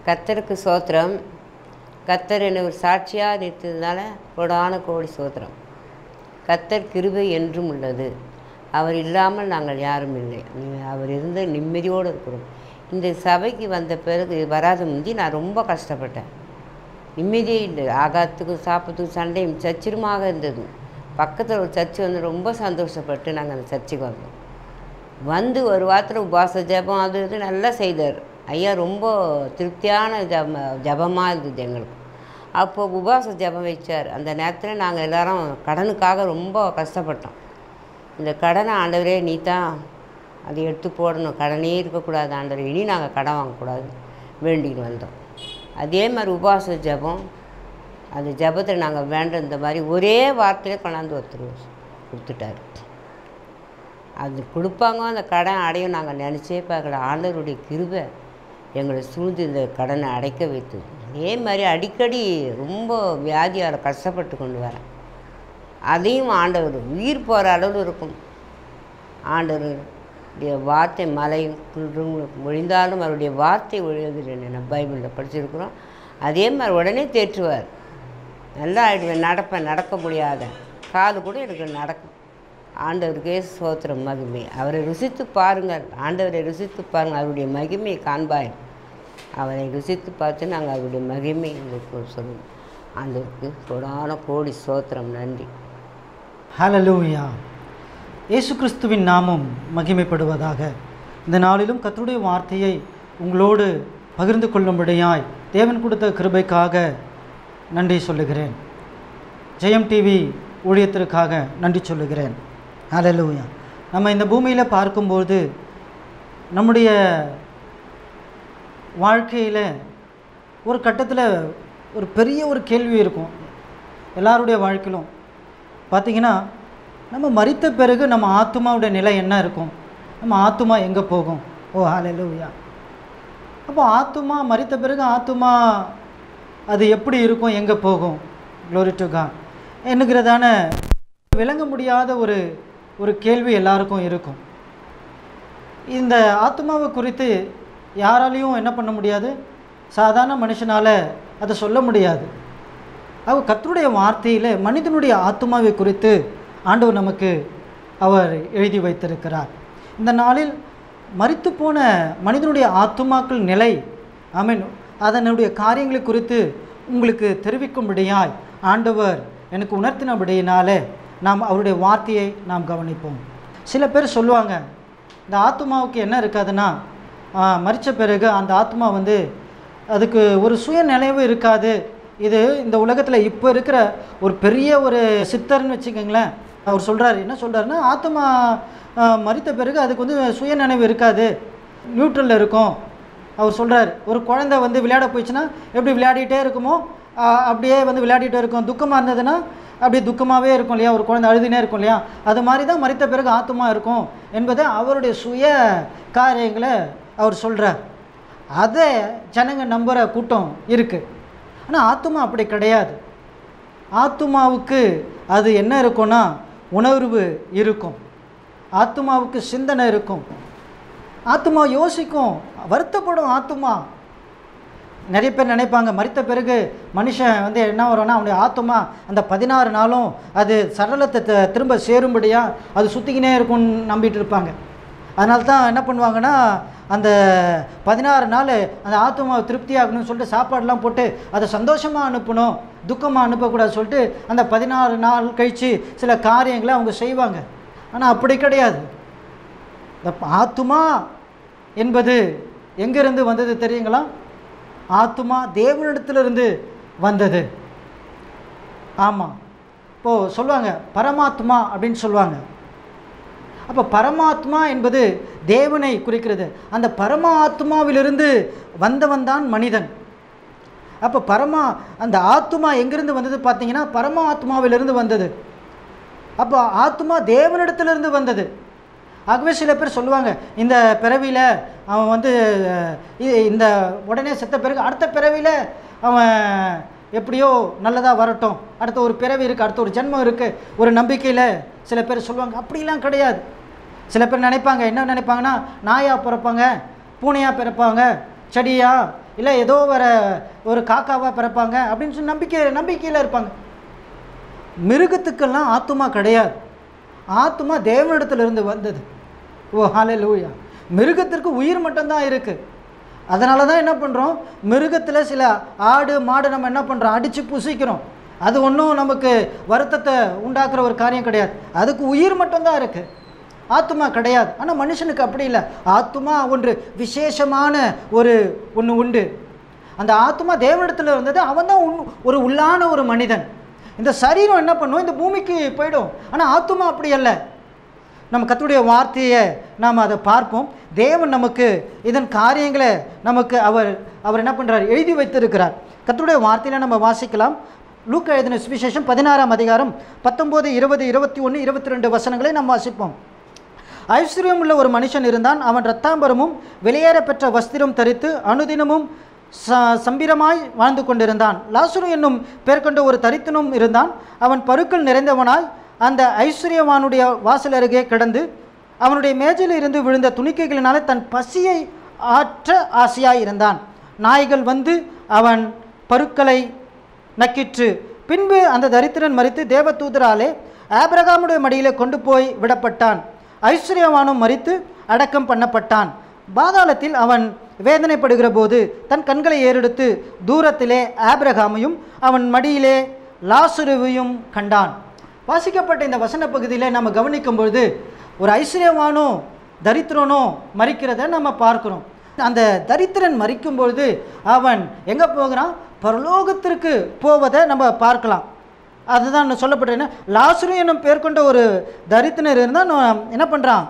கத்தருக்கு சோத்திரம் கத்தர் என்னை ஒரு சாட்சியாக நிறுத்ததுனால கொடான கோடி சோத்திரம் கத்தர் கிருபை என்றும் உள்ளது அவர் இல்லாமல் நாங்கள் யாரும் இல்லை நீ- அவர் இருந்த நிம்மதியோடு இருக்கிறோம் இந்த சபைக்கு வந்த பிறகு வராத முந்தி நான் ரொம்ப கஷ்டப்பட்டேன் நிம்மதியே இல்லை ஆகாத்துக்கும் சாப்பிட்றதுக்கும் சண்டையும் சச்சிரமாக இருந்தது பக்கத்தில் ஒரு சர்ச்சு வந்து ரொம்ப சந்தோஷப்பட்டு நாங்கள் அந்த சர்ச்சுக்கு வந்தோம் வந்து ஒரு வாரத்தில் உபாச ஜெபம் அது இது நல்லா செய்தார் ஐயா ரொம்ப திருப்தியான ஜப ஜபமாக இருந்தது எங்களுக்கு அப்போ உபாச ஜெபம் வச்சார் அந்த நேரத்தில் நாங்கள் எல்லாரும் கடனுக்காக ரொம்ப கஷ்டப்பட்டோம் இந்த கடனை ஆண்டவரே நீ தான் அதை எடுத்து போடணும் கடனே இருக்கக்கூடாது ஆண்டவரே இனி நாங்கள் கடன் வாங்கக்கூடாது வேண்டின்னு வந்தோம் அதே மாதிரி உபாச ஜெபம் அந்த ஜெபத்தை நாங்கள் வேண்ட இந்த மாதிரி ஒரே வார்த்தையிலே கொண்டாந்து ஒருத்தர் கொடுத்துட்டாரு அது கொடுப்பாங்க அந்த கடன் அடையும் நாங்கள் நினச்சே பார்க்கல ஆண்டவருடைய கிருபை எங்களை சூழ்ந்து இந்த கடனை அடைக்க வைத்தது அதே மாதிரி அடிக்கடி ரொம்ப வியாதியால் கஷ்டப்பட்டு கொண்டு வரேன் அதையும் ஆண்டவர் உயிர் போகிற அளவு இருக்கும் ஆண்டவருடைய வார்த்தை மலையும் குன்றும் ஒழிந்தாலும் அவருடைய வார்த்தை ஒழியதில்லை நம்ம பைபிளில் படிச்சிருக்கிறோம் அதே மாதிரி உடனே தேற்றுவார் நல்லா ஆயிடுவேன் நடப்பேன் நடக்க முடியாத காது கூட எனக்கு நடக்கும் ஆண்டவருக்கே சோத்திரம் மகிமை அவரை ருசித்து பாருங்கள் ஆண்டவரை ருசித்து பாருங்கள் அவருடைய மகிமையை காண்பாய் அவரை ருசித்து பார்த்து நாங்கள் அவருடைய மகிமை உங்களுக்கு சொல்லுவோம் ஆண்டவருக்கு கொடான கோடி சோத்திரம் நன்றி ஹalleluya இயேசு கிறிஸ்துவின் நாமம் மகிமைப்படுவதாக இந்த நாளிலும் கர்த்தருடைய வார்த்தையை உங்களோடு பகிர்ந்து கொள்ளும்படியாய் தேவன் கொடுத்த கிருபைக்காக நன்றி சொல்லுகிறேன் ஜெயம் டிவி ஊழியத்திற்காக நன்றி சொல்லுகிறேன் ஹalleluya நம்ம இந்த பூமியில் பார்க்கும்போது நம்முடைய வாழ்க்கையில் ஒரு கட்டத்தில் ஒரு பெரிய ஒரு கேள்வி இருக்கும் எல்லாருடைய வாழ்க்கையிலும் பார்த்தீங்கன்னா நம்ம மரித்த பிறகு நம்ம ஆத்துமாவுடைய நிலை என்ன இருக்கும் நம்ம ஆத்துமா எங்கே போகும் ஓ ஹalleluya அப்போ ஆத்துமா மரித்த பிறகு ஆத்துமா அது எப்படி இருக்கும் எங்கே போகும் க்ளோரி டு காட் என்கிறதான விளங்க முடியாத ஒரு ஒரு கேள்வி எல்லாருக்கும் இருக்கும் இந்த ஆத்மாவை குறித்து யாராலையும் என்ன பண்ண முடியாது சாதாரண மனுஷனால் அதை சொல்ல முடியாது அவ கர்த்தருடைய வார்த்தையில் மனிதனுடைய ஆத்மாவை குறித்து ஆண்டவர் நமக்கு அவர் எழுதி வைத்திருக்கிறார் இந்த நாளில் மரித்து போன மனிதனுடைய ஆத்துமாக்கள் நிலை ஐ மீன் அதனுடைய காரியங்களை குறித்து உங்களுக்கு தெரிவிக்கும்படியாய் ஆண்டவர் எனக்கு உணர்த்தினபடியினாலே நாம் அவருடைய வார்த்தையை நாம் கவனிப்போம் சில பேர் சொல்லுவாங்க இந்த ஆத்மாவுக்கு என்ன இருக்காதுன்னா மறித்த பிறகு அந்த ஆத்மா வந்து அதுக்கு ஒரு சுயநினைவு இருக்காது இது இந்த உலகத்தில் இப்போ இருக்கிற ஒரு பெரிய ஒரு சித்தர்னு வச்சுக்கோங்களேன் அவர் சொல்கிறாரு என்ன சொல்கிறாருன்னா ஆத்மா ஆ, மரித்த பிறகு அதுக்கு வந்து சுயநினைவு இருக்காது நியூட்ரலில் இருக்கும் அவர் சொல்கிறார் ஒரு குழந்தை வந்து விளையாட போயிடுச்சுன்னா எப்படி விளையாடிட்டே இருக்குமோ ஆ, அப்படியே வந்து விளையாடிட்டே இருக்கும் துக்கமாக இருந்ததுன்னா அப்படியே துக்கமாகவே இருக்கும் இல்லையா ஒரு குழந்தை அழுதுனே இருக்கும் இல்லையா அது மாதிரி தான் மரித்த பிறகு ஆத்மா இருக்கும் என்பதை அவருடைய சுய காரியங்களை அவர் சொல்கிறார் அதை ஜனங்க நம்புகிற கூட்டம் இருக்குது ஆனால் ஆத்மா அப்படி கிடையாது ஆத்துமாவுக்கு அது என்ன இருக்கும்னா உணர்வு இருக்கும் ஆத்துமாவுக்கு சிந்தனை இருக்கும் ஆத்துமா யோசிக்கும் வருத்தப்படும் ஆத்துமா நிறைய பேர் நினைப்பாங்க மரித்த பிறகு மனுஷன் வந்து என்ன வரும்னா அவனுடைய ஆத்துமா அந்த பதினாறு நாளும் அது சரளத்தை த- திரும்ப சேரும்படியாக அது சுற்றிக்கினே இருக்கும்னு நம்பிட்டு இருப்பாங்க அதனால தான் என்ன பண்ணுவாங்கன்னா அந்த பதினாறு நாள் அந்த ஆத்துமாவை திருப்தியாகணும்னு சொல்லிட்டு சாப்பாடெலாம் போட்டு அதை சந்தோஷமாக அனுப்பணும் துக்கமாக அனுப்பக்கூடாது சொல்லிட்டு அந்த பதினாறு நாள் கழித்து சில காரியங்களை அவங்க செய்வாங்க ஆனால் அப்படி கிடையாது இந்த ஆத்துமா என்பது எங்கிருந்து வந்தது தெரியுங்களா ஆத்துமா தேவனிடத்திலிருந்து வந்தது ஆமாம் இப்போது சொல்லுவாங்க பரமாத்மா அப்படின்னு சொல்லுவாங்க அப்போ பரமாத்மா என்பது தேவனை குறிக்கிறது அந்த பரமாத்மாவிலிருந்து வந்தவன் தான் மனிதன் அப்போ பரமா அந்த ஆத்மா எங்கிருந்து வந்தது பார்த்தீங்கன்னா பரமாத்மாவிலிருந்து வந்தது அப்போ ஆத்மா தேவனிடத்திலிருந்து வந்தது ஆகவே சில பேர் சொல்லுவாங்க இந்த பிறவியில் அவன் வந்து அஹ், இ- இந்த உடனே செத்த பிறகு அடுத்த பிறவியில் அவன் எப்படியோ நல்லதாக வரட்டும் அடுத்த ஒரு பிறவி இருக்குது அடுத்த ஒரு ஜென்மம் இருக்குது ஒரு நம்பிக்கையில் சில பேர் சொல்லுவாங்க அப்படிலாம் கிடையாது சில பேர் நினைப்பாங்க என்ன நினைப்பாங்கன்னா நாயாக பிறப்பாங்க பூனையாக பிறப்பாங்க செடியா இல்லை ஏதோ வர ஒரு காக்காவாக பிறப்பாங்க அப்படின்னு சொல்லி நம்பிக்கை நம்பிக்கையில் இருப்பாங்க மிருகத்துக்கெல்லாம் ஆத்துமா கிடையாது ஆத்துமா தேவனிடத்திலிருந்து வந்தது ஓ ஹாலே லூயா மிருகத்திற்கு உயிர் மட்டும்தான் இருக்குது அதனால தான் என்ன பண்ணுறோம் மிருகத்தில் சில ஆடு மாடு நம்ம என்ன பண்ணுறோம் அடித்து புசிக்கிறோம் அது ஒன்றும் நமக்கு வருத்தத்தை உண்டாக்குற ஒரு காரியம் கிடையாது அதுக்கு உயிர் மட்டும்தான் இருக்குது ஆத்துமா கிடையாது ஆனால் மனுஷனுக்கு அப்படி இல்லை ஆத்துமா ஒன்று விசேஷமான ஒரு ஒன்று உண்டு அந்த ஆத்துமா தேவனிடத்தில் இருந்தது அவன் தான் ஒரு உள்ளான ஒரு மனிதன் இந்த சரீரம் என்ன பண்ணும் இந்த பூமிக்கு போயிடும் ஆனால் ஆத்துமா அப்படி அல்ல நம்ம கத்துடைய வார்த்தையை நாம் அதை பார்ப்போம் தேவன் நமக்கு இதன் காரியங்களை நமக்கு அவர் அவர் என்ன பண்ணுறார் எழுதி வைத்திருக்கிறார் கத்துடைய வார்த்தையில் நம்ம வாசிக்கலாம் லூக்கா எழுதின சுவிசேஷம் பதினாறாம் அதிகாரம் பத்தொம்போது இருபது இருபத்தி ஒன்று இருபத்தி ரெண்டு வசனங்களை நாம் வாசிப்போம் ஐஸ்வர்யம் உள்ள ஒரு மனுஷன் இருந்தான் அவன் ரத்தாம்பரமும் வெளியேற பெற்ற வஸ்திரம் தரித்து அனுதினமும் ச சம்பிரமாய் வாழ்ந்து கொண்டிருந்தான் லாசுரு என்னும் பேர் கொண்ட ஒரு தரித்தனும் இருந்தான் அவன் பருக்கள் நிறைந்தவனாய் அந்த ஐஸ்வர்யவானுடைய வாசல் அருகே கிடந்து அவனுடைய மேஜையில் இருந்து விழுந்த துணிக்கைகளினாலே தன் பசியை ஆற்ற ஆசையாய் இருந்தான் நாய்கள் வந்து அவன் பருக்களை நக்கிற்று பின்பு அந்த தரித்திரன் மறித்து தேவதூதராலே ஆபிரகாமுடைய மடியிலே கொண்டு போய் விடப்பட்டான் ஐஸ்வர்யவானும் மறித்து அடக்கம் பண்ணப்பட்டான் பாதாளத்தில் அவன் வேதனைப்படுகிற போது தன் கண்களை ஏறெடுத்து தூரத்திலே ஆபிரகாமையும் அவன் மடியிலே லாசுருவையும் கண்டான் வாசிக்கப்பட்ட இந்த வசன பகுதியிலே நம்ம கவனிக்கும் பொழுது ஒரு ஐஸ்வர்யவானோ தரித்திரனோ மறிக்கிறத நம்ம பார்க்கிறோம் அந்த தரித்திரன் மறிக்கும் பொழுது அவன் எங்கே போகிறான் பரலோகத்திற்கு போவதை நம்ம பார்க்கலாம் அதுதான் நான் சொல்லப்பட்டேன் லாசுரு என்னும் பேர் கொண்ட ஒரு தரித்தினர் இருந்தால் நான் என்ன பண்ணுறான்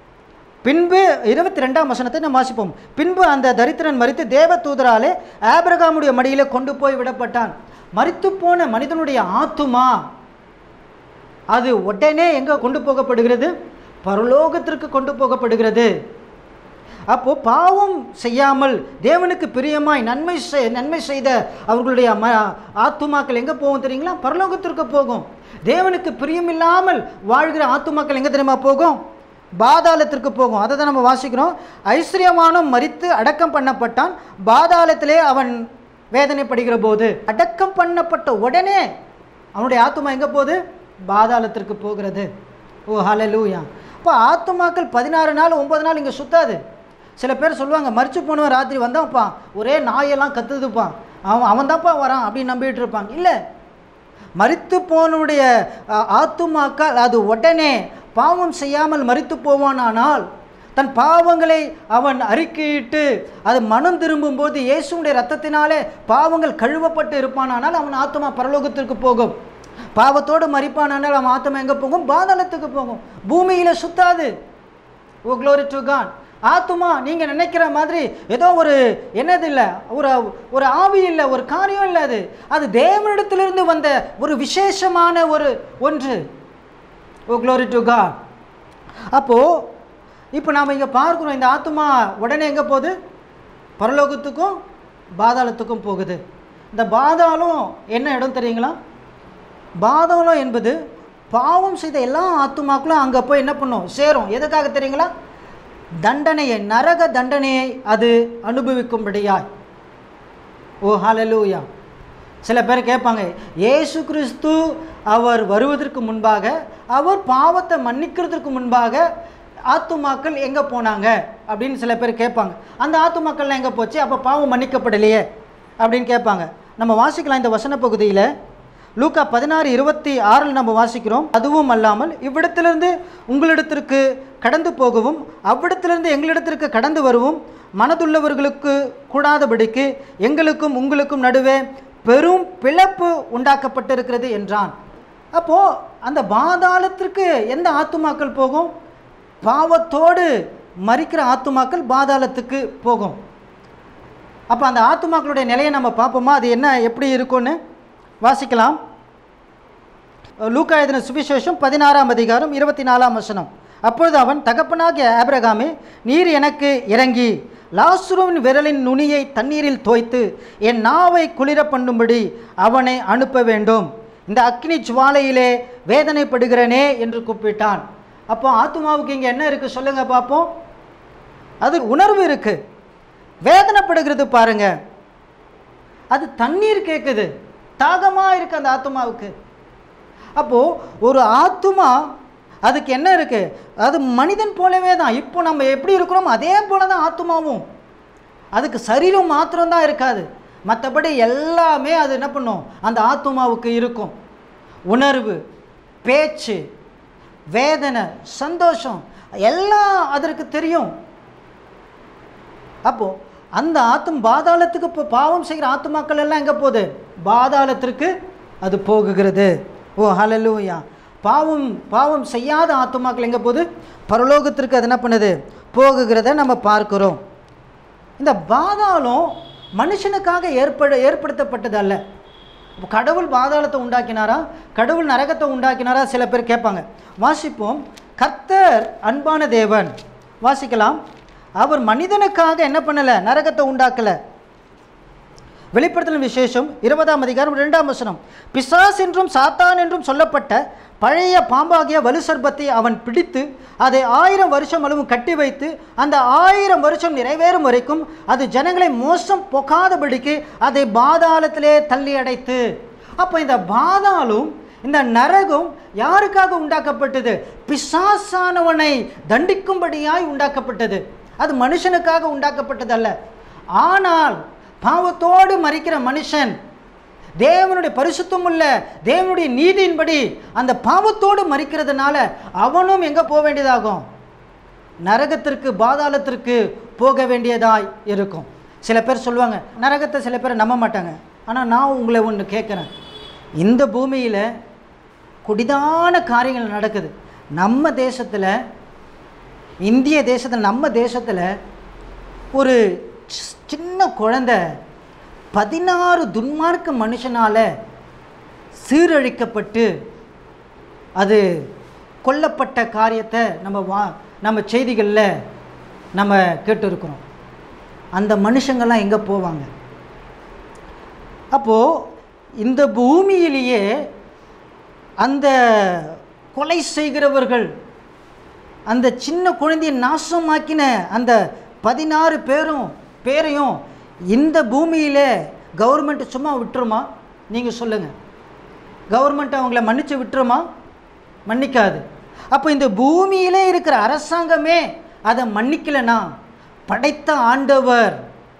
பின்பு இருபத்தி ரெண்டாம் வசனத்தை நம்ம வாசிப்போம் பின்பு அந்த தரித்திரன் மறித்து தேவ தூதராலே ஆபிரகாமுடைய மடியிலே கொண்டு போய் விடப்பட்டான் மறித்து போன மனிதனுடைய ஆத்துமா அது உடனே எங்கே கொண்டு போகப்படுகிறது பரலோகத்திற்கு கொண்டு போகப்படுகிறது அப்போ பாவம் செய்யாமல் தேவனுக்கு பிரியமாய் நன்மை செய் நன்மை செய்த அவர்களுடைய ம ஆத்துமாக்கள் எங்கே போகும் தெரியுங்களா பரலோகத்திற்கு போகும் தேவனுக்கு பிரியமில்லாமல் வாழ்கிற ஆத்துமாக்கள் எங்கே தெரியுமா போகும் பாதாளத்திற்கு போகும் அதை தான் நம்ம வாசிக்கிறோம் ஐஸ்வர்யமானும் மறித்து அடக்கம் பண்ணப்பட்டான் பாதாளத்திலே அவன் வேதனைப்படுகிற போது அடக்கம் பண்ணப்பட்ட உடனே அவனுடைய ஆத்துமா எங்கே போகுது பாதாளத்திற்கு போகிறது ஓ ஹalleluya இப்போ ஆத்துமாக்கள் பதினாறு நாள் ஒன்பது நாள் இங்கே சுத்தாது சில பேர் சொல்லுவாங்க மறிச்சு போனவன் ராத்திரி வந்தான்ப்பா ஒரே நாயெல்லாம் கத்துதுப்பான் அவன் அவன் தான்ப்பா வரான் அப்படின்னு நம்பிட்டு இருப்பாங்க இல்லை மறித்து போனவுடைய அ, ஆத்துமாக்கள் அது உடனே பாவம் செய்யாமல் மறித்து போவானானால் தன் பாவங்களை அவன் அறிக்கையிட்டு அது மனம் திரும்பும்போது இயேசுடைய ரத்தத்தினாலே பாவங்கள் கழுவப்பட்டு இருப்பானானால் அவன் ஆத்மா பரலோகத்திற்கு போகும் பாவத்தோடு மறிப்பானானால் அவன் ஆத்மா எங்கே போகும் பாதாளத்துக்கு போகும் பூமியில் சுத்தாது ஓ க்ளோரி டு காட் ஆத்துமா நீங்கள் நினைக்கிற மாதிரி ஏதோ ஒரு என்னது இல்லை ஒரு ஒரு ஆவி இல்லை ஒரு காரியம் இல்லை அது அது தேவனிடத்திலிருந்து வந்த ஒரு விசேஷமான ஒரு ஒன்று ஓ க்ளோரி டு காட் அப்போது இப்போ நாம் இங்கே பார்க்குறோம் இந்த ஆத்துமா உடனே எங்கே போகுது பரலோகத்துக்கும் பாதாளத்துக்கும் போகுது இந்த பாதாளம் என்ன இடம் தெரியுங்களா பாதாளம் என்பது பாவம் செய்த எல்லா ஆத்துமாக்களும் அங்கே போய் என்ன பண்ணும் சேரும் எதுக்காக தெரியுங்களா தண்டனையை நரக தண்டனையை அது அனுபவிக்கும்படியாய் ஓ ஹalleluya சில பேர் கேட்பாங்க இயேசு கிறிஸ்து அவர் வருவதற்கு முன்பாக அவர் பாவத்தை மன்னிக்கிறதுக்கு முன்பாக ஆத்துமாக்கள் எங்கே போனாங்க அப்படின்னு சில பேர் கேட்பாங்க அந்த ஆத்துமாக்கள்லாம் எங்கே போச்சு அப்போ பாவம் மன்னிக்கப்படலையே அப்படின்னு கேட்பாங்க நம்ம வாசிக்கலாம் இந்த வசன பகுதியில் லூக்கா பதினாறு இருபத்தி ஆறில் நம்ம வாசிக்கிறோம் அதுவும் அல்லாமல் இவ்விடத்திலிருந்து உங்களிடத்திற்கு கடந்து போகவும் அவ்விடத்திலிருந்து எங்களிடத்திற்கு கடந்து வருவோம் மனதுள்ளவர்களுக்கு கூடாதபடிக்கு எங்களுக்கும் உங்களுக்கும் நடுவே பெரும் பிளப்பு உண்டாக்கப்பட்டிருக்கிறது என்றான் அப்போது அந்த பாதாளத்திற்கு எந்த ஆத்துமாக்கள் போகும் பாவத்தோடு மறிக்கிற ஆத்துமாக்கள் பாதாளத்துக்கு போகும் அப்போ அந்த ஆத்துமாக்களுடைய நிலையை நம்ம பார்ப்போமா அது என்ன எப்படி இருக்கும்னு வாசிக்கலாம் லூக்கா எழுதின சுவிசேஷம் பதினாறாம் அதிகாரம் இருபத்தி நாலாம் வசனம் அப்பொழுது அவன் தகப்பனாகிய ஆபிரகாமே நீர் எனக்கு இறங்கி லாசுருவின் விரலின் நுனியை தண்ணீரில் தோய்த்து என் நாவை குளிர பண்ணும்படி அவனை அனுப்ப வேண்டும் இந்த அக்னி ஜுவாலையிலே வேதனைப்படுகிறனே என்று கூப்பிட்டான் அப்போ ஆத்துமாவுக்கு இங்கே என்ன இருக்குது சொல்லுங்க பார்ப்போம் அது உணர்வு இருக்குது வேதனைப்படுகிறது பாருங்க அது தண்ணீர் கேட்குது தாகமாக இருக்குது அந்த ஆத்மாவுக்கு அப்போது ஒரு ஆத்துமா அதுக்கு என்ன இருக்குது அது மனிதன் போலவே தான் இப்போ நம்ம எப்படி இருக்கிறோம் அதே போல தான் ஆத்துமாவும் அதுக்கு சரீரம் மாத்திரம்தான் இருக்காது மற்றபடி எல்லாமே அது என்ன பண்ணும் அந்த ஆத்துமாவுக்கு இருக்கும் உணர்வு பேச்சு வேதனை சந்தோஷம் எல்லாம் அதற்கு தெரியும் அப்போது அந்த ஆத்தும் பாதாளத்துக்கு இப்போ பாவம் செய்கிற ஆத்துமாக்கள் எல்லாம் எங்கே போகுது பாதாளத்திற்கு அது போகுகிறது ஓ ஹalleluya பாவம் பாவம் செய்யாத ஆத்துமாக்கள் எங்கே போகுது பரலோகத்திற்கு அது என்ன பண்ணுது போகுகிறத நம்ம பார்க்கிறோம் இந்த பாதாளம் மனுஷனுக்காக ஏற்பட ஏற்படுத்தப்பட்டது அல்ல இப்ப கடவுள் பாதாளத்தை உண்டாக்கினாரா கடவுள் நரகத்தை உண்டாக்கினாரா சில பேர் கேட்பாங்க வாசிப்போம் கர்த்தர் அன்பான தேவன் வாசிக்கலாம் அவர் மனிதனுக்காக என்ன பண்ணலை நரகத்தை உண்டாக்கலை வெளிப்படுத்தல் விசேஷம் இருபதாம் அதிகாரம் இரண்டாம் வசனம் பிசாஸ் என்றும் சாத்தான் என்றும் சொல்லப்பட்ட பழைய பாம்பாகிய வலு சர்ப்பத்தை அவன் பிடித்து அதை ஆயிரம் வருஷம் அளவும் கட்டி வைத்து அந்த ஆயிரம் வருஷம் நிறைவேறும் வரைக்கும் அது ஜனங்களை மோசம் போகாதபடிக்கு அதை பாதாளத்திலே தள்ளி அடைத்து அப்போ இந்த பாதாளும் இந்த நரகம் யாருக்காக உண்டாக்கப்பட்டது பிசாசானவனை தண்டிக்கும்படியாய் உண்டாக்கப்பட்டது அது மனுஷனுக்காக உண்டாக்கப்பட்டதல்ல ஆனால் பாவத்தோடு மறிக்கிற மனுஷன் தேவனுடைய பரிசுத்தம் உள்ள தேவனுடைய நீதியின்படி அந்த பாவத்தோடு மறிக்கிறதுனால அவனும் எங்கே போக வேண்டியதாகும் நரகத்திற்கு பாதாளத்திற்கு போக வேண்டியதாய் இருக்கும் சில பேர் சொல்லுவாங்க நரகத்தை சில பேர் நம்ப மாட்டாங்க ஆனால் நான் உங்களை ஒன்று கேட்குறேன் இந்த பூமியில் கொடிதான காரியங்கள் நடக்குது நம்ம தேசத்தில் இந்திய தேசத்தில் நம்ம தேசத்தில் ஒரு சி- சின்ன குழந்தை பதினாறு துன்மார்க்க மனுஷனால் சீரழிக்கப்பட்டு அது கொல்லப்பட்ட காரியத்தை நம்ம வா நம்ம செய்திகளில் நம்ம கேட்டிருக்கிறோம் அந்த மனுஷங்கள்லாம் எங்கே போவாங்க அப்போது இந்த பூமியிலேயே அந்த கொலை செய்கிறவர்கள் அந்த சின்ன குழந்தையை நாசமாக்கின அந்த பதினாறு பேரும் பேரையும் இந்த பூமியில் கவர்மெண்ட் சும்மா விட்டுருமா நீங்கள் சொல்லுங்கள் கவர்மெண்ட் அவங்கள மன்னிச்சு விட்டுருமா மன்னிக்காது அப்போ இந்த பூமியிலே இருக்கிற அரசாங்கமே அதை மன்னிக்கலைன்னா படைத்த ஆண்டவர்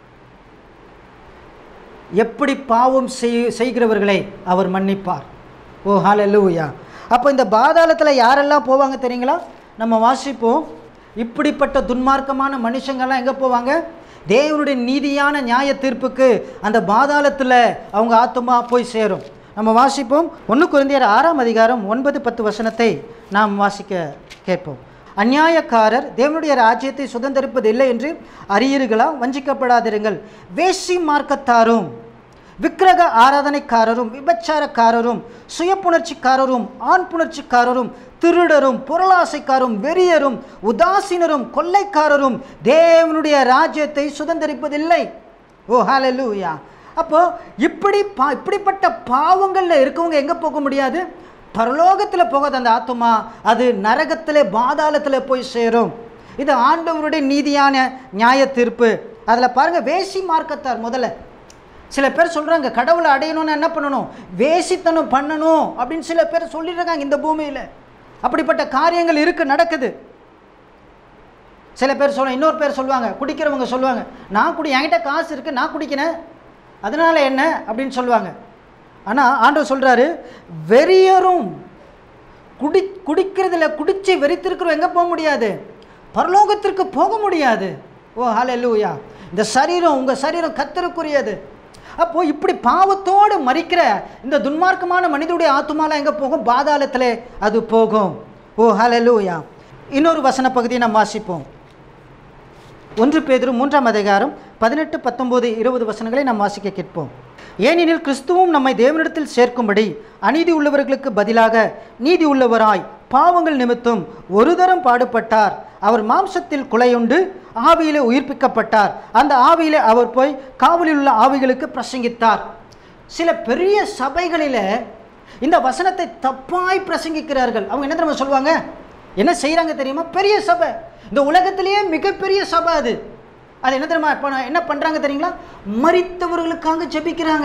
எப்படி பாவம் செய் செய்கிறவர்களை அவர் மன்னிப்பார் ஓ ஹalleluya அப்போ இந்த பாதாளத்தில் யாரெல்லாம் போவாங்க தெரியுங்களா நம்ம வாசிப்போம் இப்படிப்பட்ட துன்மார்க்கமான மனுஷங்கள்லாம் எங்கே போவாங்க தேவனுடைய நீதியான நியாய தீர்ப்புக்கு அந்த பாதாளத்தில் அவங்க ஆத்துமா போய் சேரும் நம்ம வாசிப்போம் ஒன்று குழந்தையர் ஆறாம் அதிகாரம் ஒன்பது பத்து வசனத்தை நாம் வாசிக்க கேட்போம் அநியாயக்காரர் தேவனுடைய ராஜ்யத்தை சுதந்திரிப்பது இல்லை என்று அறியீர்களா வஞ்சிக்கப்படாதிருங்கள் வேசி மார்க்கத்தாரும் விக்கிரக ஆராதனைக்காரரும் விபச்சாரக்காரரும் சுயப்புணர்ச்சிக்காரரும் ஆண் புணர்ச்சிக்காரரும் திருடரும் பொருளாசைக்காரும் வெறியரும் உதாசீனரும் கொள்ளைக்காரரும் தேவனுடைய ராஜ்யத்தை சுதந்திரிப்பதில்லை ஓ ஹalleluya அப்போ இப்படி பா இப்படிப்பட்ட பாவங்களில் இருக்கவங்க எங்கே போக முடியாது பரலோகத்தில் போகாத அந்த ஆத்துமா அது நரகத்தில் பாதாளத்தில் போய் சேரும் இது ஆண்டவருடைய நீதியான நியாய தீர்ப்பு அதில் பாருங்கள் வேசி மார்க்கத்தார் முதல்ல சில பேர் சொல்கிறாங்க கடவுளை அடையணும்னு என்ன பண்ணணும் வேசித்தனம் பண்ணணும் அப்படின்னு சில பேர் சொல்லியிருக்காங்க இந்த பூமியில் அப்படிப்பட்ட காரியங்கள் இருக்கு நடக்குது சில பேர் சொல்ல இன்னொரு பேர் சொல்லுவாங்க குடிக்கிறவங்க சொல்லுவாங்க நான் குடி என்கிட்ட காசு இருக்குது நான் குடிக்கிறேன் அதனால் என்ன அப்படின்னு சொல்லுவாங்க ஆனால் ஆண்டவர் சொல்கிறாரு வெறியரும் குடி குடிக்கிறதுல குடிச்சு வெறித்திருக்கிறோம் எங்கே போக முடியாது பரலோகத்திற்கு போக முடியாது ஓ ஹalleluya இந்த சரீரம் உங்கள் சரீரம் கத்தருக்குரியது அப்போது இப்படி பாவத்தோடு மறிக்கிற இந்த துன்மார்க்கமான மனிதனுடைய ஆத்துமாலாம் எங்கே போகும் பாதாளத்திலே அது போகும் ஓ ஹalleluya இன்னொரு வசன பகுதியை நாம் வாசிப்போம் ஒன்று பேதுரு மூன்றாம் அதிகாரம் பதினெட்டு பத்தொம்போது இருபது வசனங்களை நாம் வாசிக்க கேட்போம் ஏனெனில் கிறிஸ்துவும் நம்மை தேவனிடத்தில் சேர்க்கும்படி அநீதி உள்ளவர்களுக்கு பதிலாக நீதி உள்ளவராய் பாவங்கள் நிமித்தம் ஒரு தரம் பாடுபட்டார் அவர் மாம்சத்தில் குலையுண்டு ஆவியிலே உயிர்ப்பிக்கப்பட்டார் அந்த ஆவியிலே அவர் போய் காவலில் உள்ள ஆவிகளுக்கு பிரசங்கித்தார் சில பெரிய சபைகளில் இந்த வசனத்தை தப்பாய் பிரசங்கிக்கிறார்கள் அவங்க என்ன தெரியுமா சொல்லுவாங்க என்ன செய்கிறாங்க தெரியுமா பெரிய சபை இந்த உலகத்திலேயே மிகப்பெரிய சபை அது அது என்ன தெரியுமா இப்போ என்ன பண்ணுறாங்க தெரியுங்களா மரித்தவர்களுக்காக ஜெபிக்கிறாங்க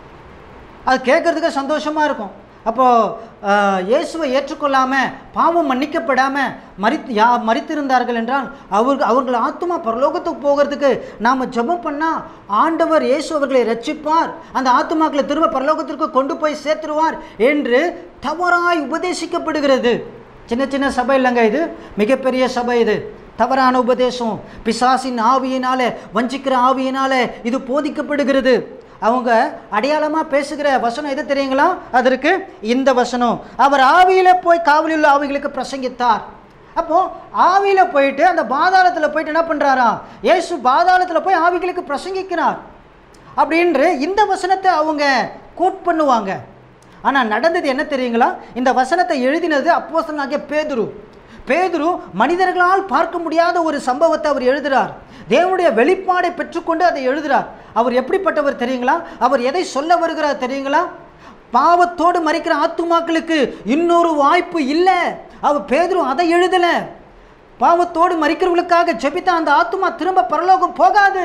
அது கேட்குறதுக்கு சந்தோஷமாக இருக்கும் அப்போது இயேசுவை ஏற்றுக்கொள்ளாமல் பாவம் மன்னிக்கப்படாமல் மறித்து யா மறித்திருந்தார்கள் என்றால் அவர்கள் அவர்கள் ஆத்மா பரலோகத்துக்கு போகிறதுக்கு நாம் ஜெபம் பண்ணால் ஆண்டவர் இயேசு அவர்களை ரட்சிப்பார் அந்த ஆத்மாக்களை திரும்ப பரலோகத்திற்கு கொண்டு போய் சேர்த்துருவார் என்று தவறாய் உபதேசிக்கப்படுகிறது சின்ன சின்ன சபை இல்லைங்க இது மிகப்பெரிய சபை இது தவறான உபதேசம் பிசாசின் ஆவியினால வஞ்சிக்கிற ஆவியினால இது போதிக்கப்படுகிறது அவங்க அடையாளமாக பேசுகிற வசனம் எது தெரியுங்களா அதற்கு இந்த வசனம் அவர் ஆவியில போய் காவலில் உள்ள ஆவிகளுக்கு பிரசங்கித்தார் அப்போ ஆவியில போயிட்டு அந்த பாதாளத்தில் போயிட்டு என்ன பண்றாராம் இயேசு பாதாளத்தில் போய் ஆவிகளுக்கு பிரசங்கிக்கிறார் அப்படின்று இந்த வசனத்தை அவங்க கோட் பண்ணுவாங்க ஆனால் நடந்தது என்ன தெரியுங்களா இந்த வசனத்தை எழுதினது அப்போஸ்தலனாகிய பேதுரு பேதுரு மனிதர்களால் பார்க்க முடியாத ஒரு சம்பவத்தை அவர் எழுதுகிறார் தேவனுடைய வெளிப்பாடை பெற்றுக்கொண்டு அதை எழுதுகிறார் அவர் எப்படிப்பட்டவர் தெரியுங்களா அவர் எதை சொல்ல வருகிறார் தெரியுங்களா பாவத்தோடு மறிக்கிற ஆத்துமாக்களுக்கு இன்னொரு வாய்ப்பு இல்லை அவர் பேதுரு அதை எழுதலை பாவத்தோடு மறிக்கிறவர்களுக்காக ஜெபித்த அந்த ஆத்துமா திரும்ப பரலோகம் போகாது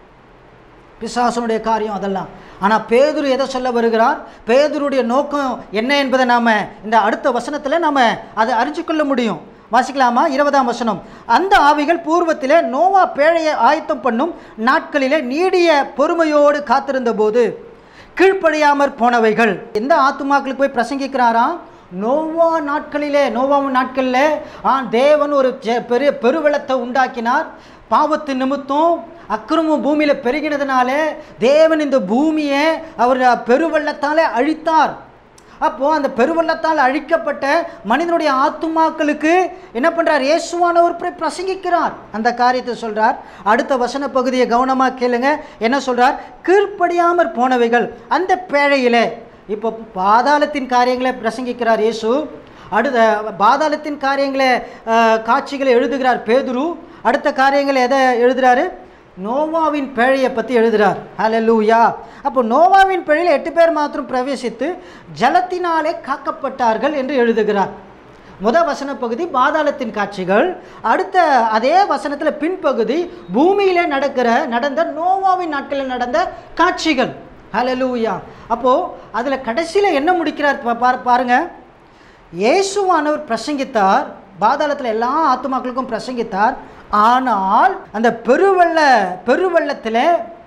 பிசாசனுடைய காரியம் அதெல்லாம் ஆனால் பேதுரு எதை சொல்ல வருகிறார் பேதுருடைய நோக்கம் என்ன என்பதை நாம் இந்த அடுத்த வசனத்தில் நாம் அதை அறிஞ்சு கொள்ள முடியும் வாசிக்கலாமா இருபதாம் வசனம் அந்த ஆவிகள் பூர்வத்திலே நோவா பேழையை ஆயத்தம் பண்ணும் நாட்களிலே நீடிய பொறுமையோடு காத்திருந்த போது கீழ்ப்படியாமற் போனவைகள் எந்த ஆத்துமாக்களுக்கு போய் பிரசங்கிக்கிறாராம் நோவா நாட்களிலே நோவாவின் நாட்களில் ஆ தேவன் ஒரு ஜெ- பெரிய பெருவெள்ளத்தை உண்டாக்கினார் பாவத்து நிமித்தம் அக்கிரமம் பூமியில் பெருகினதுனாலே தேவன் இந்த பூமியை அவர் பெருவெள்ளத்தாலே அழித்தார் அப்போது அந்த பெருவெள்ளத்தால் அழிக்கப்பட்ட மனிதனுடைய ஆத்துமாக்களுக்கு என்ன பண்ணுறார் இயேசுவானவர் போய் பிரசங்கிக்கிறார் அந்த காரியத்தை சொல்கிறார் அடுத்த வசன பகுதியை கவனமாக கேளுங்க என்ன சொல்கிறார் கீழ்ப்படியாமற் போனவைகள் அந்த பேழையிலே இப்போ பாதாளத்தின் காரியங்களை பிரசங்கிக்கிறார் இயேசு அடுத்த பாதாளத்தின் காரியங்களை அஹ், காட்சிகளை எழுதுகிறார் பேதுரு அடுத்த காரியங்களை எதை எழுதுறாரு நோவாவின் பேழையை பற்றி எழுதுகிறார் ஹalleluya அப்போ நோவாவின் பேழையில் எட்டு பேர் மாத்திரம் பிரவேசித்து ஜலத்தினாலே காக்கப்பட்டார்கள் என்று எழுதுகிறார் முத வசன பகுதி பாதாளத்தின் காட்சிகள் அடுத்த அதே வசனத்தில் பின்பகுதி பூமியிலே நடக்கிற நடந்த நோவாவின் நாட்களில் நடந்த காட்சிகள் ஹalleluya அப்போது அதில் கடைசியில் என்ன முடிக்கிறார் பா- பாரு- பாருங்க இயேசுவானவர் பிரசங்கித்தார் பாதாளத்தில் எல்லா ஆத்துமாக்களுக்கும் பிரசங்கித்தார் ஆனால் அந்த பெருவெள்ள பெருவெள்ளத்தில்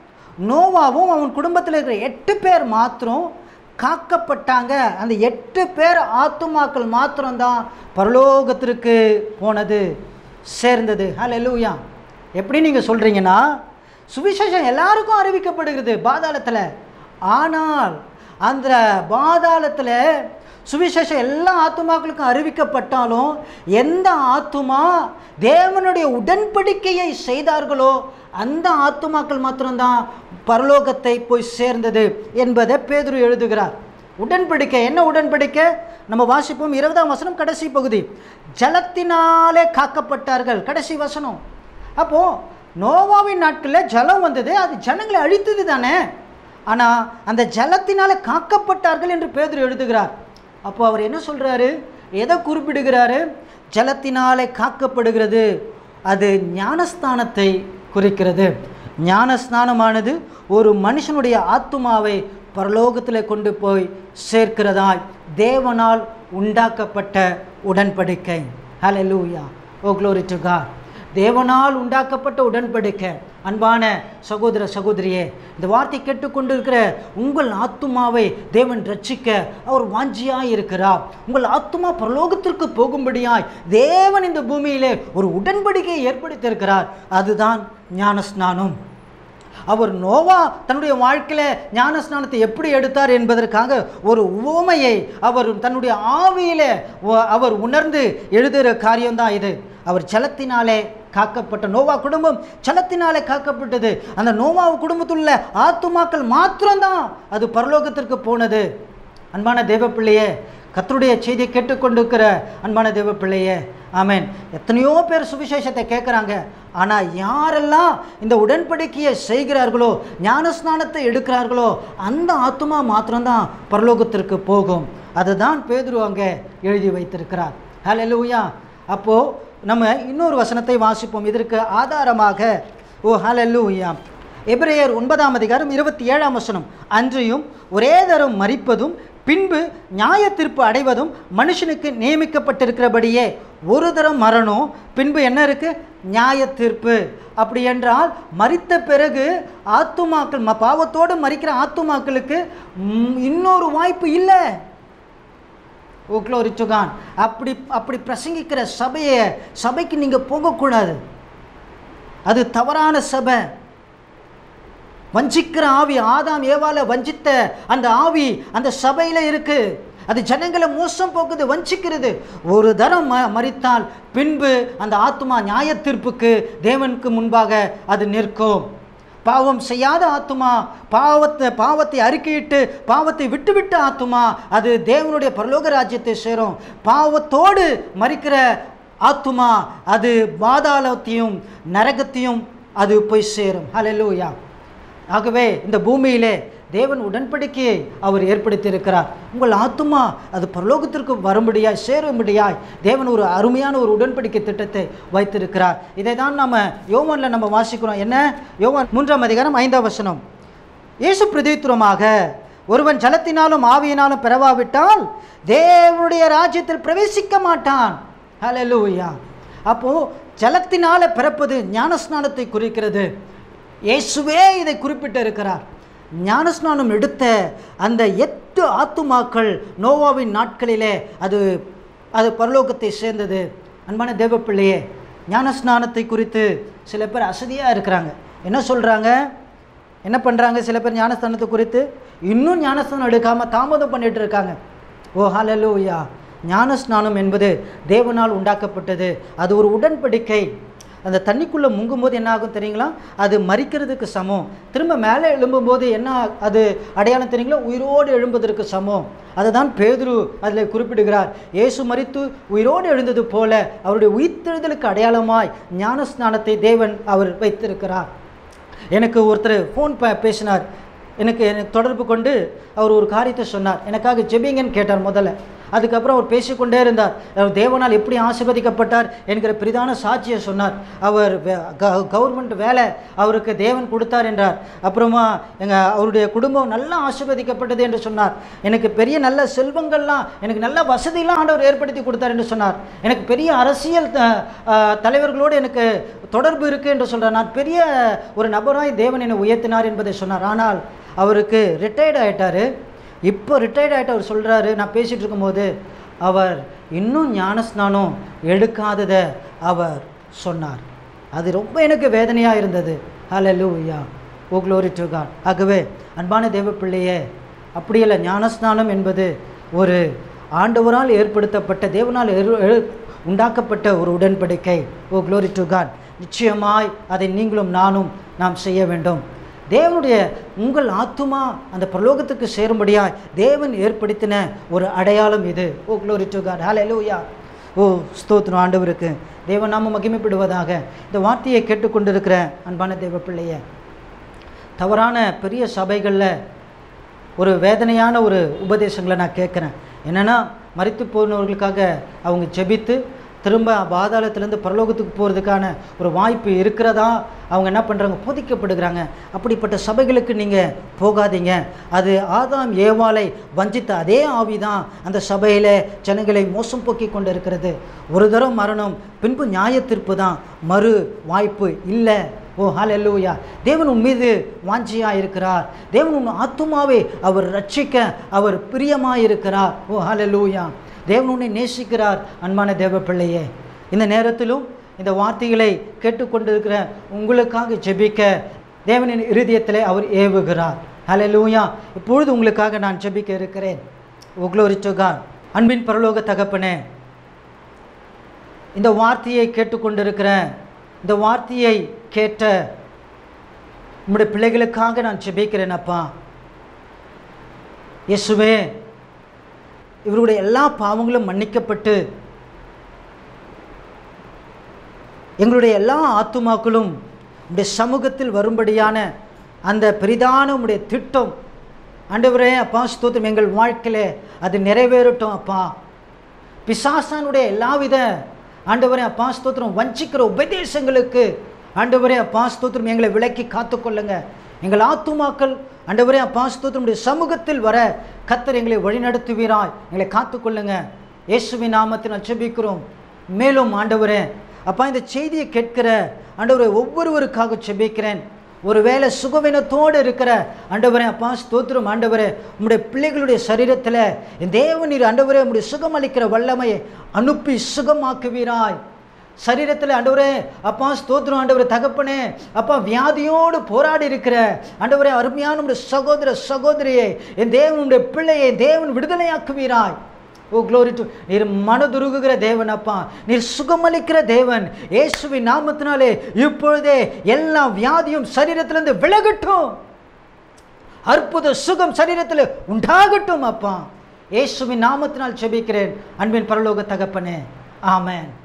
நோவாவும் அவன் குடும்பத்தில் இருக்கிற எட்டு பேர் மாத்திரம் காக்கப்பட்டாங்க அந்த எட்டு பேர் ஆத்துமாக்கள் மாத்திரம்தான் பரலோகத்திற்கு போனது சேர்ந்தது ஹalleluya எப்படி நீங்கள் சொல்கிறீங்கன்னா சுவிசேஷம் எல்லாருக்கும் அறிவிக்கப்படுகிறது பாதாளத்தில் ஆனால் அந்த பாதாளத்தில் சுவிசேஷம் எல்லா ஆத்துமாக்களுக்கும் அறிவிக்கப்பட்டாலும் எந்த ஆத்துமா தேவனுடைய உடன்படிக்கையை செய்தார்களோ அந்த ஆத்துமாக்கள் மாத்திரம்தான் பரலோகத்தை போய் சேர்ந்தது என்பதை பேதுரு எழுதுகிறார் உடன்படிக்கை என்ன உடன்படிக்கை நம்ம வாசிப்போம் இருபதாம் வசனம் கடைசி பகுதி ஜலத்தினாலே காக்கப்பட்டார்கள் கடைசி வசனம் அப்போ நோவாவின் நாட்களில் ஜலம் வந்தது அது ஜனங்களை அழித்தது தானே ஆனால் அந்த ஜலத்தினால காக்கப்பட்டார்கள் என்று பேதுரு எழுதுகிறார் அப்போ அவர் என்ன சொல்றாரு எதை குறிப்பிடுகிறாரு ஜலத்தினாலே காக்கப்படுகிறது அது ஞானஸ்தானத்தை குறிக்கிறது ஞானஸ்நானமானது ஒரு மனுஷனுடைய ஆத்துமாவை பரலோகத்தில் கொண்டு போய் சேர்க்கிறதாய் தேவனால் உண்டாக்கப்பட்ட உடன்படிக்கை ஹalleluya ஓ glory to God தேவனால் உண்டாக்கப்பட்ட உடன்படிக்கை அன்பான சகோதர சகோதரியே இந்த வார்த்தை கேட்டுக்கொண்டிருக்கிற உங்கள் ஆத்துமாவை தேவன் ரட்சிக்க அவர் வாஞ்சியாய் இருக்கிறார் உங்கள் ஆத்துமா பரலோகத்திற்கு போகும்படியாய் தேவன் இந்த பூமியிலே ஒரு உடன்படிக்கையை ஏற்படுத்தியிருக்கிறார் அதுதான் ஞானஸ்நானம் அவர் நோவா தன்னுடைய வாழ்க்கையில் ஞானஸ்நானத்தை எப்படி எடுத்தார் என்பதற்காக ஒரு உவமையை அவர் தன்னுடைய ஆவியிலே ஒ- அவர் உணர்ந்து எழுதுகிற காரியம்தான் இது அவர் ஜலத்தினாலே காக்கப்பட்ட நோவா குடும்பம் ஜலத்தினாலே காக்கப்பட்டது அந்த நோவா குடும்பத்துள்ள ஆத்துமாக்கள் மாத்திரம்தான் அது பரலோகத்திற்கு போனது அன்பான தேவ பிள்ளையே கர்த்தருடைய செய்தியை கேட்டுக்கொண்டிருக்கிற அன்பான தேவ பிள்ளையே ஆமென் எத்தனையோ பேர் சுவிசேஷத்தை கேட்குறாங்க ஆனால் யாரெல்லாம் இந்த உடன்படிக்கையை செய்கிறார்களோ ஞானஸ்நானத்தை எடுக்கிறார்களோ அந்த ஆத்துமா மாத்திரம்தான் பரலோகத்திற்கு போகும் அதுதான் பேதுரு அங்கே எழுதி வைத்திருக்கிறார் ஹalleluya அப்போது நம்ம இன்னொரு வசனத்தை வாசிப்போம் இதற்கு ஆதாரமாக ஓ ஹalleluya எபிரேயர் ஒன்பதாம் அதிகாரம் இருபத்தி ஏழாம் வசனம் அன்றியும் ஒரே தரம் மரிப்பதும் பின்பு நியாய தீர்ப்பு அடைவதும் மனுஷனுக்கு நியமிக்கப்பட்டிருக்கிறபடியே ஒரு தரம் மரணம் பின்பு என்ன இருக்கு நியாய தீர்ப்பு அப்படி என்றால் மரித்த பிறகு ஆத்துமாக்கள் ம- பாவத்தோடு மரிக்கிற ஆத்துமாக்களுக்கு ம், இன்னொரு வாய்ப்பு இல்லை ஓ glory to God. அப்படி அப்படி பிரசங்கிக்கிற சபையை சபைக்கு நீங்கள் போகக்கூடாது அது தவறான சபை வஞ்சிக்கிற ஆவி ஆதாம் ஏவால வஞ்சித்த அந்த ஆவி அந்த சபையில் இருக்கு அது ஜனங்களை மோசம் போக்குது வஞ்சிக்கிறது ஒரு தரம் ம மறித்தால் பின்பு அந்த ஆத்மா நியாய தீர்ப்புக்கு தேவனுக்கு முன்பாக அது நிற்கும் பாவம் செய்யாத ஆத்துமா பாவத்தை பாவத்தை அறிக்கையிட்டு பாவத்தை விட்டுவிட்ட ஆத்துமா அது தேவனுடைய பரலோக ராஜ்யத்தை சேரும் பாவத்தோடு மறிக்கிற ஆத்துமா அது பாதாளத்தையும் நரகத்தையும் அது போய் சேரும் ஹalleluya ஆகவே இந்த பூமியிலே தேவன் உடன்படிக்கையை அவர் ஏற்படுத்தியிருக்கிறார் உங்கள் ஆத்துமா அது பரலோகத்திற்கு வரும்படியாய் சேரும்படியாய் தேவன் ஒரு அருமையான ஒரு உடன்படிக்கை திட்டத்தை வைத்திருக்கிறார் இதை தான் நம்ம யோவானில் நம்ம வாசிக்கிறோம் என்ன யோவான் மூன்றாம் அதிகாரம் ஐந்தாம் வசனம் இயேசு பிரதித்துவமாக ஒருவன் ஜலத்தினாலும் ஆவியினாலும் பிறவாவிட்டால் தேவனுடைய ராஜ்யத்தில் பிரவேசிக்க மாட்டான் ஹalleluya அப்போ ஜலத்தினால பிறப்பது ஞானஸ்நானத்தை குறிக்கிறது இயேசுவே இதை குறிப்பிட்டு இருக்கிறார் ஞானஸ்நானம் எடுத்த அந்த எட்டு ஆத்துமாக்கள் நோவாவின் நாட்களிலே அது அது பரலோகத்தை சேர்ந்தது அன்பான தேவப்பிள்ளையே ஞானஸ்நானத்தை குறித்து சில பேர் அசதியாக இருக்கிறாங்க என்ன சொல்கிறாங்க என்ன பண்ணுறாங்க சில பேர் ஞானஸ்தானத்தை குறித்து இன்னும் ஞானஸ்தானம் எடுக்காமல் தாமதம் பண்ணிட்டு இருக்காங்க ஓ ஹalleluya ஞானஸ்நானம் என்பது தேவனால் உண்டாக்கப்பட்டது அது ஒரு உடன்படிக்கை அந்த தண்ணிக்குள்ளே முங்கும்போது என்ன ஆகும் தெரியுங்களா அது மறிக்கிறதுக்கு சமம் திரும்ப மேலே எழும்பும்போது என்ன அது அடையாளம் தெரியுங்களா உயிரோடு எழும்புவதற்கு சமம் அதை தான் பேதுரு அதில் குறிப்பிடுகிறார் இயேசு மரித்து உயிரோடு எழுந்தது போல அவருடைய உயிர்த்தெழுதலுக்கு அடையாளமாய் ஞானஸ்நானத்தை தேவன் அவர் வைத்திருக்கிறார் எனக்கு ஒருத்தர் ஃபோன் ப பேசினார் எனக்கு எனக்கு தொடர்பு கொண்டு அவர் ஒரு காரியத்தை சொன்னார் எனக்காக ஜெபிங்கன்னு கேட்டார் முதல்ல அதுக்கப்புறம் அவர் பேசிக்கொண்டே இருந்தார் அவர் தேவனால் எப்படி ஆசீர்வதிக்கப்பட்டார் என்கிற பிரிதான சாட்சியை சொன்னார் அவர் கவர்மெண்ட் வேலை அவருக்கு தேவன் கொடுத்தார் என்றார் அப்புறமா எங்கள் அவருடைய குடும்பம் நல்லா ஆசீர்வதிக்கப்பட்டது என்று சொன்னார் எனக்கு பெரிய நல்ல செல்வங்கள்லாம் எனக்கு நல்ல வசதியெல்லாம் ஆண்டவர் ஏற்படுத்தி கொடுத்தார் என்று சொன்னார் எனக்கு பெரிய அரசியல் த- அஹ், தலைவர்களோடு எனக்கு தொடர்பு இருக்குது என்று சொல்கிறார் நான் பெரிய ஒரு நபராய் தேவன் என்னை உயர்த்தினார் என்பதை சொன்னார் ஆனால் அவருக்கு ரிட்டையர்ட் ஆயிட்டாரு இப்போ ரிட்டையர்ட் ஆகிட்டு அவர் சொல்கிறாரு நான் பேசிகிட்டு இருக்கும்போது அவர் இன்னும் ஞானஸ்நானம் எடுக்காததை அவர் சொன்னார் அது ரொம்ப எனக்கு வேதனையாக இருந்தது ஹalleluya ஓ glory to God ஆகவே அன்பான தேவ பிள்ளையே அப்படியல்ல ஞானஸ்நானம் என்பது ஒரு ஆண்டவரால் ஏற்படுத்தப்பட்ட தேவனால் ஏறு- எழு- உண்டாக்கப்பட்ட ஒரு உடன்படிக்கை ஓ glory to God நிச்சயமாய் அதை நீங்களும் நானும் நாம் செய்ய வேண்டும் தேவனுடைய உங்கள் ஆத்துமா அந்த பரலோகத்துக்கு சேரும்படியாய் தேவன் ஏற்படுத்தின ஒரு அடையாளம் இது ஓ glory to God ஹalleluya ஓ ஸ்தோத்திரம் ஆண்டவருக்கு தேவன் நாம மகிமைப்படுவதாக இந்த வார்த்தையை கேட்டுக்கொண்டிருக்கிற அன்பான தேவ பிள்ளைய தவறான பெரிய சபைகளில் ஒரு வேதனையான ஒரு உபதேசங்களை நான் கேட்குறேன் என்னென்னா மரித்து போனவர்களுக்காக அவங்க ஜெபித்து திரும்ப பாதாளத்திலேருந்து பரலோகத்துக்கு போகிறதுக்கான ஒரு வாய்ப்பு இருக்கிறதா அவங்க என்ன பண்ணுறாங்க போதிக்கப்படுகிறாங்க அப்படிப்பட்ட சபைகளுக்கு நீங்கள் போகாதீங்க அது ஆதாம் ஏவாளை வஞ்சித்த அதே ஆவி தான் அந்த சபையில் ஜனங்களை மோசம் போக்கி கொண்டு இருக்கிறது ஒரு தரம் மரணம் பின்பு நியாய தீர்ப்பு தான் மறு வாய்ப்பு இல்லை ஓ ஹalleluya தேவன் உன் மீது வாஞ்சியாக இருக்கிறார் தேவன் உன் ஆத்துமாவை அவர் ரட்சிக்க அவர் பிரியமாக இருக்கிறார் ஓ ஹalleluya தேவன் உன்னை நேசிக்கிறார் அன்பான தேவ பிள்ளையே இந்த நேரத்திலும் இந்த வார்த்தைகளை கேட்டுக்கொண்டிருக்கிற உங்களுக்காக ஜெபிக்க தேவனின் இருதயத்திலே அவர் ஏவுகிறார் ஹalleluya இப்பொழுது உங்களுக்காக நான் ஜெபிக்க இருக்கிறேன் ஓ glory to God அன்பின் பரலோக தகப்பனே இந்த வார்த்தையை கேட்டுக்கொண்டிருக்கிற இந்த வார்த்தையை கேட்ட உம்முடைய பிள்ளைகளுக்காக நான் ஜெபிக்கிறேன் அப்பா இயேசுவே இவருடைய எல்லா பாவங்களும் மன்னிக்கப்பட்டு எங்களுடைய எல்லா ஆத்துமாக்களும் உடைய சமூகத்தில் வரும்படியான அந்த பெரிதான உம்முடைய திட்டம் ஆண்டவரே அப்பா ஸ்தோத்திரம் எங்கள் வாழ்க்கையிலே அது நிறைவேறட்டும் அப்பா பிசாசானுடைய எல்லாவித ஆண்டவரே அப்பா ஸ்தோத்திரம் வஞ்சிக்கிற உபதேசங்களுக்கு ஆண்டவரே அப்பா ஸ்தோத்திரம் எங்களை விலக்கி காத்துக்கொள்ளுங்க எங்கள் ஆத்துமாக்கள் ஆண்டவரே அப்பா ஸ்தோத்திரம் உடைய சமூகத்தில் வர கத்தர் எங்களை வழிநடத்துவீராய் எங்களை காத்துக்கொள்ளுங்க இயேசுவின் நாமத்தில் அச்சபிக்கிறோம் மேலும் ஆண்டவரே அப்பா இந்த செய்தியை கேட்கிற ஆண்டவரே ஒவ்வொருவருக்காக செபிக்கிறேன் ஒருவேளை சுகவீனத்தோடு இருக்கிற ஆண்டவரே அப்பா ஸ்தோத்திரம் ஆண்டவரே உம்முடைய பிள்ளைகளுடைய சரீரத்தில் என் தேவன் நீர் ஆண்டவரே உம்முடைய சுகம் அளிக்கிற வல்லமையை அனுப்பி சுகமாக்குவீராய் சரீரத்தில் ஆண்டவரே அப்பா ஸ்தோத்திரம் ஆண்டவரே தகப்பனே அப்பா வியாதியோடு போராடி இருக்கிற ஆண்டவரே அருமையான உடைய சகோதர சகோதரியை என் தேவனுடைய பிள்ளையை தேவன் விடுதலையாக்குவீராய் ஓ க்ளோரி டு நீர் மனதுருகுகிற தேவன் அப்பா நீர் சுகமளிக்கிற தேவன் இயேசுவின் நாமத்தினாலே இப்பொழுதே எல்லா வியாதியும் சரீரத்திலிருந்து விலகட்டும் அற்புத சுகம் சரீரத்தில் உண்டாகட்டும் அப்பா இயேசுவின் நாமத்தினால் செபிக்கிறேன் அன்பின் பரலோக தகப்பனே ஆமென்